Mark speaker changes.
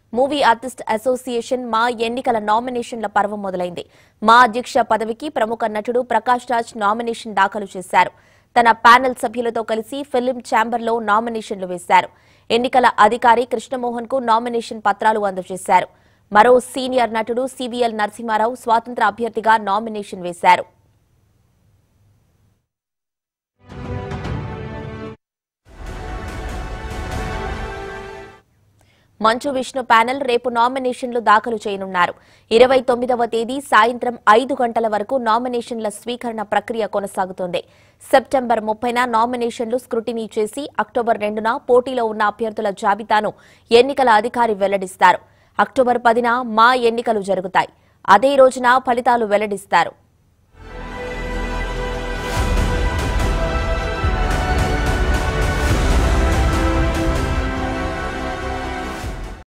Speaker 1: movie artist association మా ఎన్నికల నామినేషన్ల పర్వం మొదలైంది మా అధ్యక్ష పదవికి ప్రముఖ నటుడు ప్రకాష్ రాజ్ నామినేషన్ దాఖలు చేశారు తన ప్యానెల్ సభ్యులతో కలిసి ఫిలిం ఛాంబర్లో నామినేషన్లు వేశారు ఎన్నికల అధికారి కృష్ణమోహన్ కు నామినేషన్ పత్రాలు అందజేశారు మరో సీనియర్ నటుడు సివిఎల్ నరసింహారావు స్వాతంత్ర అభ్యర్థిగా నామినేషన్ వేశారు మంచు విష్ణు ప్యానెల్ రేపు నామినేషన్లు దాఖలు చేయనున్నారు ఇరవై తొమ్మిదవ తేదీ సాయంత్రం ఐదు గంటల వరకు నామినేషన్ల స్వీకరణ ప్రక్రియ కొనసాగుతోంది సెప్టెంబర్ ముప్పైన నామినేషన్లు స్క్రూటినీ చేసి అక్టోబర్ రెండున పోటీలో ఉన్న అభ్యర్థుల జాబితాను ఎన్నికల అధికారి వెల్లడిస్తారు అక్టోబర్ పదిన మా ఎన్నికలు జరుగుతాయి అదే రోజున ఫలితాలు వెల్లడిస్తారు